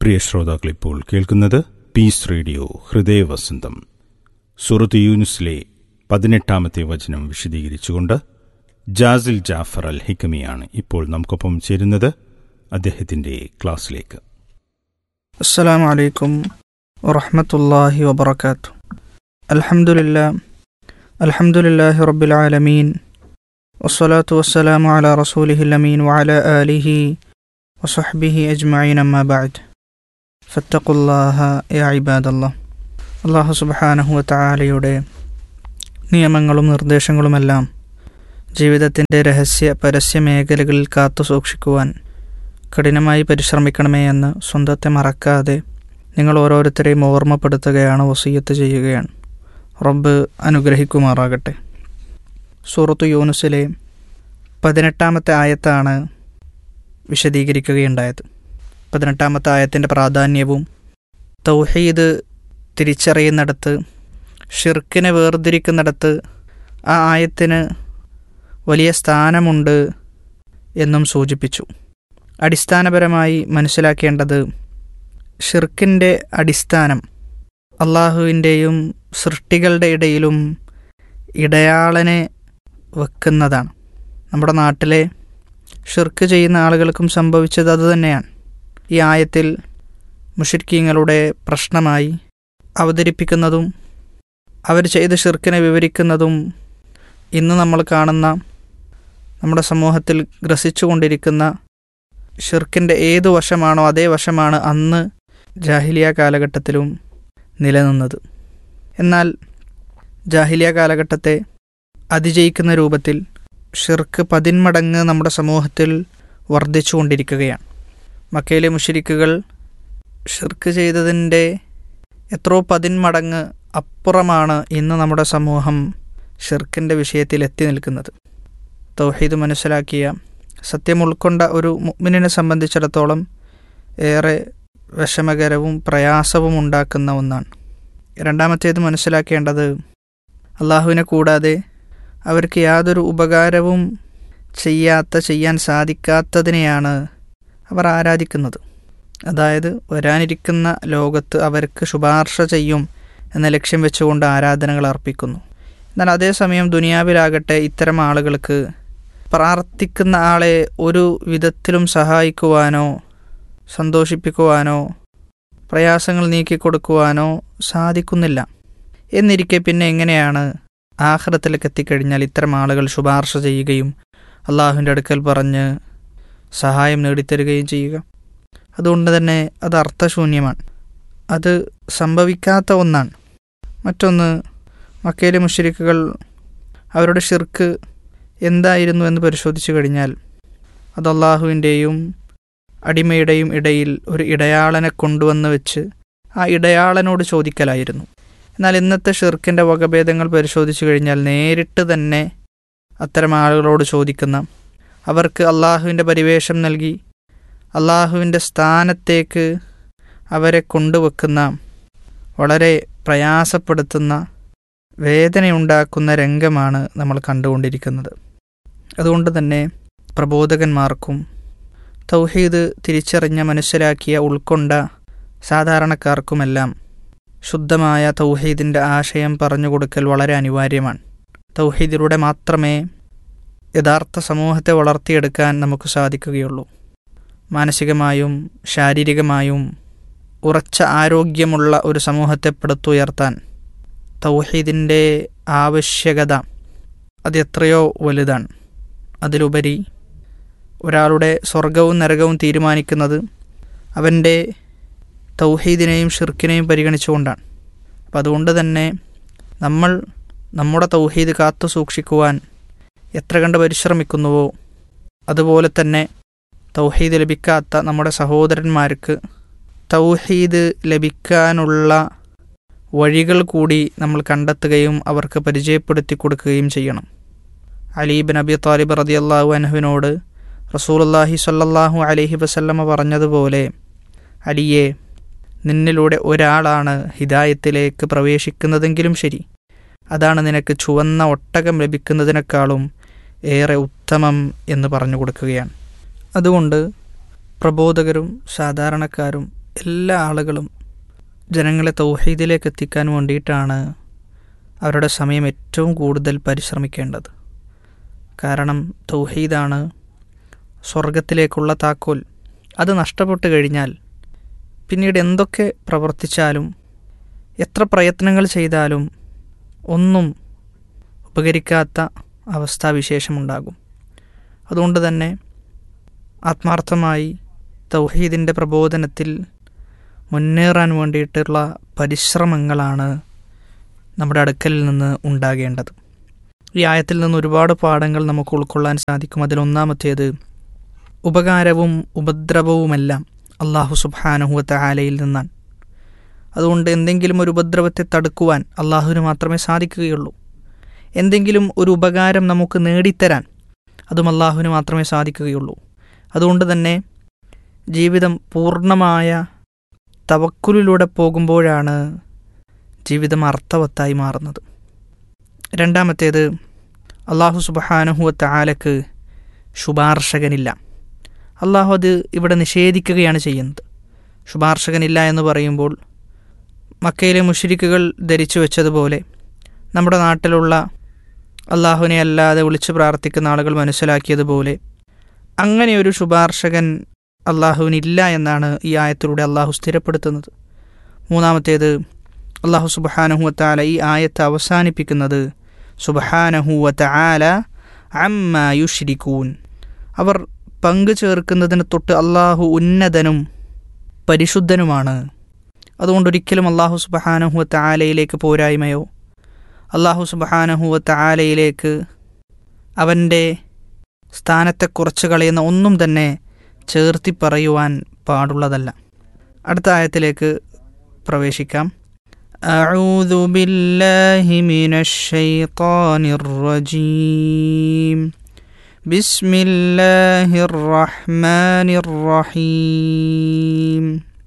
പ്രിയ ശ്രോതാക്കൾ ഇപ്പോൾ കേൾക്കുന്നത് പീസ് റേഡിയോ ഹൃദയവസന്തം സുറത്ത് യൂനുസിലെ പതിനെട്ടാമത്തെ വചനം വിശദീകരിച്ചുകൊണ്ട് ജാസിൽ ജാഫർ അൽ ഹിക്കമിയാണ് ഇപ്പോൾ നമുക്കൊപ്പം ചേരുന്നത് അദ്ദേഹത്തിന്റെ ക്ലാസ്സിലേക്ക് السلام عليكم ورحمة الله وبركاته الحمد لله الحمد لله رب العالمين والصلاة والسلام على رسوله الأمين وعلى آله وصحبه أجمعين أما بعد فاتقوا الله يا عباد الله അള്ളാഹു സുബാനഹു വത്താലയുടെ നിയമങ്ങളും നിർദ്ദേശങ്ങളുമെല്ലാം ജീവിതത്തിൻ്റെ രഹസ്യ പരസ്യ മേഖലകളിൽ കാത്തു സൂക്ഷിക്കുവാൻ കഠിനമായി പരിശ്രമിക്കണമേ എന്ന് സ്വന്തത്തെ മറക്കാതെ നിങ്ങൾ ഓരോരുത്തരെയും ഓർമ്മപ്പെടുത്തുകയാണ് വസീയത്ത് ചെയ്യുകയാണ് റബ്ബ് അനുഗ്രഹിക്കുമാറാകട്ടെ സൂറത്തു യൂനുസിലെ പതിനെട്ടാമത്തെ ആയത്താണ് വിശദീകരിക്കുകയുണ്ടായത് പതിനെട്ടാമത്തെ ആയത്തിൻ്റെ പ്രാധാന്യവും തൗഹീദ് തിരിച്ചറിയുന്നിടത്ത് ഷിർക്കിനെ വേർതിരിക്കുന്നിടത്ത് ആ ആയത്തിന് വലിയ സ്ഥാനമുണ്ട് എന്നും സൂചിപ്പിച്ചു അടിസ്ഥാനപരമായി മനസ്സിലാക്കേണ്ടത് ഷിർക്കിൻ്റെ അടിസ്ഥാനം അള്ളാഹുവിൻ്റെയും സൃഷ്ടികളുടെ ഇടയിലും ഇടയാളനെ വെക്കുന്നതാണ് നമ്മുടെ നാട്ടിലെ ഷിർക്ക് ചെയ്യുന്ന ആളുകൾക്കും സംഭവിച്ചത് അതുതന്നെയാണ് ഈ ആയത്തിൽ മുഷിർക്കീങ്ങളുടെ പ്രശ്നമായി അവതരിപ്പിക്കുന്നതും അവർ ചെയ്ത ഷിർക്കിനെ വിവരിക്കുന്നതും ഇന്ന് നമ്മൾ കാണുന്ന നമ്മുടെ സമൂഹത്തിൽ ഗ്രസിച്ചുകൊണ്ടിരിക്കുന്ന ഷിർക്കിൻ്റെ ഏതു വശമാണോ അതേ വശമാണ് അന്ന് ജാഹിലിയ കാലഘട്ടത്തിലും നിലനിന്നത് എന്നാൽ ജാഹിലിയ കാലഘട്ടത്തെ അതിജയിക്കുന്ന രൂപത്തിൽ ഷിർക്ക് പതിന്മടങ്ങ് നമ്മുടെ സമൂഹത്തിൽ വർദ്ധിച്ചുകൊണ്ടിരിക്കുകയാണ് മക്കയിലെ മുഷരിക്കുകൾ ഷിർക്ക് ചെയ്തതിൻ്റെ എത്രയോ പതിന്മടങ്ങ് അപ്പുറമാണ് ഇന്ന് നമ്മുടെ സമൂഹം ഷിർക്കിൻ്റെ വിഷയത്തിൽ എത്തി നിൽക്കുന്നത് തൗഹീദ് മനസ്സിലാക്കിയ സത്യം ഉൾക്കൊണ്ട ഒരു മുഅ്മിനിനെ സംബന്ധിച്ചിടത്തോളം ഏറെ വിഷമകരവും പ്രയാസവും ഉണ്ടാക്കുന്ന ഒന്നാണ് രണ്ടാമത്തേത് മനസ്സിലാക്കേണ്ടത് അള്ളാഹുവിനെ കൂടാതെ അവർക്ക് യാതൊരു ഉപകാരവും ചെയ്യാത്ത ചെയ്യാൻ സാധിക്കാത്തതിനെയാണ് അവർ ആരാധിക്കുന്നത് അതായത് വരാനിരിക്കുന്ന ലോകത്ത് അവർക്ക് ശുപാർശ ചെയ്യും എന്ന ലക്ഷ്യം വെച്ചുകൊണ്ട് ആരാധനകൾ അർപ്പിക്കുന്നു എന്നാൽ അതേസമയം ദുനിയാവിലാകട്ടെ ഇത്തരം ആളുകൾക്ക് പ്രാർത്ഥിക്കുന്ന ആളെ ഒരു വിധത്തിലും സഹായിക്കുവാനോ സന്തോഷിപ്പിക്കുവാനോ പ്രയാസങ്ങൾ നീക്കിക്കൊടുക്കുവാനോ സാധിക്കുന്നില്ല എന്നിരിക്കെ പിന്നെ എങ്ങനെയാണ് ആഹ്റത്തിലേക്ക് എത്തിക്കഴിഞ്ഞാൽ ഇത്തരം ആളുകൾ ശുപാർശ ചെയ്യുകയും അള്ളാഹുവിൻ്റെ അടുക്കൽ പറഞ്ഞ് സഹായം നേടിത്തരുകയും ചെയ്യുക അതുകൊണ്ട് തന്നെ അത് അർത്ഥശൂന്യമാണ് അത് സംഭവിക്കാത്ത ഒന്നാണ് മറ്റൊന്ന് മക്കയിലെ മുഷരിക്കുകൾ അവരുടെ ഷിർക്ക് എന്തായിരുന്നു എന്ന് പരിശോധിച്ചു കഴിഞ്ഞാൽ അത് അള്ളാഹുവിൻ്റെയും അടിമയുടെയും ഇടയിൽ ഒരു ഇടയാളനെ കൊണ്ടുവന്ന് വെച്ച് ആ ഇടയാളനോട് ചോദിക്കലായിരുന്നു എന്നാൽ ഇന്നത്തെ ഷിർക്കിൻ്റെ വകഭേദങ്ങൾ പരിശോധിച്ചു കഴിഞ്ഞാൽ നേരിട്ട് തന്നെ അത്തരം ആളുകളോട് ചോദിക്കുന്ന അവർക്ക് അള്ളാഹുവിൻ്റെ പരിവേഷം നൽകി അള്ളാഹുവിൻ്റെ സ്ഥാനത്തേക്ക് അവരെ കൊണ്ടുവെക്കുന്ന വളരെ പ്രയാസപ്പെടുത്തുന്ന വേദനയുണ്ടാക്കുന്ന രംഗമാണ് നമ്മൾ കണ്ടുകൊണ്ടിരിക്കുന്നത് അതുകൊണ്ട് തന്നെ പ്രബോധകന്മാർക്കും തൗഹീദ് തിരിച്ചറിഞ്ഞ മനസ്സിലാക്കിയ ഉൾക്കൊണ്ട സാധാരണക്കാർക്കുമെല്ലാം ശുദ്ധമായ തൗഹീദിൻ്റെ ആശയം പറഞ്ഞു കൊടുക്കൽ വളരെ അനിവാര്യമാണ് തൗഹീദിലൂടെ മാത്രമേ യഥാർത്ഥ സമൂഹത്തെ വളർത്തിയെടുക്കാൻ നമുക്ക് സാധിക്കുകയുള്ളൂ മാനസികമായും ശാരീരികമായും ഉറച്ച ആരോഗ്യമുള്ള ഒരു സമൂഹത്തെ പടുത്തുയർത്താൻ തൗഹീദിൻ്റെ ആവശ്യകത അത് എത്രയോ വലുതാണ് അതിലുപരി ഒരാളുടെ സ്വർഗവും നരകവും തീരുമാനിക്കുന്നത് അവൻ്റെ തൗഹീദിനെയും ഷിർക്കിനെയും പരിഗണിച്ചുകൊണ്ടാണ് അപ്പം അതുകൊണ്ട് തന്നെ നമ്മൾ നമ്മുടെ തൗഹീദ് കാത്തു സൂക്ഷിക്കുവാൻ എത്ര കണ്ട് പരിശ്രമിക്കുന്നുവോ അതുപോലെ തന്നെ തൗഹീദ് ലഭിക്കാത്ത നമ്മുടെ സഹോദരന്മാർക്ക് തൗഹീദ് ലഭിക്കാനുള്ള വഴികൾ കൂടി നമ്മൾ കണ്ടെത്തുകയും അവർക്ക് പരിചയപ്പെടുത്തി കൊടുക്കുകയും ചെയ്യണം അലീബ് നബി താലിബ് റതി അള്ളാഹു അനഹുവിനോട് റസൂലുല്ലാഹി സല്ലല്ലാഹു അലൈഹി വസല്ലമ പറഞ്ഞതുപോലെ അലിയെ നിന്നിലൂടെ ഒരാളാണ് ഹിദായത്തിലേക്ക് പ്രവേശിക്കുന്നതെങ്കിലും ശരി അതാണ് നിനക്ക് ചുവന്ന ഒട്ടകം ലഭിക്കുന്നതിനേക്കാളും ഏറെ ഉത്തമം എന്ന് പറഞ്ഞു കൊടുക്കുകയാണ് അതുകൊണ്ട് പ്രബോധകരും സാധാരണക്കാരും എല്ലാ ആളുകളും ജനങ്ങളെ തൗഹീദിലേക്ക് എത്തിക്കാൻ വേണ്ടിയിട്ടാണ് അവരുടെ സമയം ഏറ്റവും കൂടുതൽ പരിശ്രമിക്കേണ്ടത് കാരണം തൗഹീദാണ് സ്വർഗത്തിലേക്കുള്ള താക്കോൽ അത് നഷ്ടപ്പെട്ടു കഴിഞ്ഞാൽ പിന്നീട് എന്തൊക്കെ പ്രവർത്തിച്ചാലും എത്ര പ്രയത്നങ്ങൾ ചെയ്താലും ഒന്നും ഉപകരിക്കാത്ത അവസ്ഥാവിശേഷമുണ്ടാകും അതുകൊണ്ട് തന്നെ ആത്മാർത്ഥമായി തൗഹീദിൻ്റെ പ്രബോധനത്തിൽ മുന്നേറാൻ വേണ്ടിയിട്ടുള്ള പരിശ്രമങ്ങളാണ് നമ്മുടെ അടുക്കലിൽ നിന്ന് ഉണ്ടാകേണ്ടത് ഈ ആയത്തിൽ നിന്ന് ഒരുപാട് പാഠങ്ങൾ നമുക്ക് ഉൾക്കൊള്ളാൻ സാധിക്കും അതിലൊന്നാമത്തേത് ഉപകാരവും ഉപദ്രവവുമെല്ലാം അള്ളാഹു സുബാനഹുവത്ത ആലയിൽ നിന്നാണ് അതുകൊണ്ട് എന്തെങ്കിലും ഒരു ഉപദ്രവത്തെ തടുക്കുവാൻ അള്ളാഹുവിന് മാത്രമേ സാധിക്കുകയുള്ളൂ എന്തെങ്കിലും ഒരു ഉപകാരം നമുക്ക് നേടിത്തരാൻ അതും അള്ളാഹുവിന് മാത്രമേ സാധിക്കുകയുള്ളൂ അതുകൊണ്ട് തന്നെ ജീവിതം പൂർണ്ണമായ തവക്കുലിലൂടെ പോകുമ്പോഴാണ് ജീവിതം അർത്ഥവത്തായി മാറുന്നത് രണ്ടാമത്തേത് അള്ളാഹു സുബഹാനുഹുവത്ത ആലക്ക് ശുപാർശകനില്ല അള്ളാഹു അത് ഇവിടെ നിഷേധിക്കുകയാണ് ചെയ്യുന്നത് ശുപാർശകനില്ല എന്ന് പറയുമ്പോൾ മക്കയിലെ മുഷരിക്കുകൾ ധരിച്ചു വെച്ചതുപോലെ നമ്മുടെ നാട്ടിലുള്ള അള്ളാഹുവിനെ അല്ലാതെ വിളിച്ചു പ്രാർത്ഥിക്കുന്ന ആളുകൾ മനസ്സിലാക്കിയതുപോലെ അങ്ങനെ ഒരു ശുപാർശകൻ അള്ളാഹുവിനില്ല എന്നാണ് ഈ ആയത്തിലൂടെ അള്ളാഹു സ്ഥിരപ്പെടുത്തുന്നത് മൂന്നാമത്തേത് അള്ളാഹു സുബഹാനഹുവത്താല ഈ ആയത്ത് അവസാനിപ്പിക്കുന്നത് സുബഹാനഹുവത്താല അമ്മ യുഷിരിക്കൂൻ അവർ പങ്കു ചേർക്കുന്നതിന് തൊട്ട് അള്ളാഹു ഉന്നതനും പരിശുദ്ധനുമാണ് അതുകൊണ്ടൊരിക്കലും അള്ളാഹു സുബഹാനഹുവത്ത ആലയിലേക്ക് പോരായ്മയോ അള്ളാഹു സുബഹാനഹുവത്ത ആലയിലേക്ക് അവൻ്റെ സ്ഥാനത്തെ കുറച്ച് കളയുന്ന ഒന്നും തന്നെ ചേർത്തി പറയുവാൻ പാടുള്ളതല്ല അടുത്ത ആയത്തിലേക്ക് പ്രവേശിക്കാം أعوذ بالله من الشيطان الرجيم بسم الله الرحمن الرحيم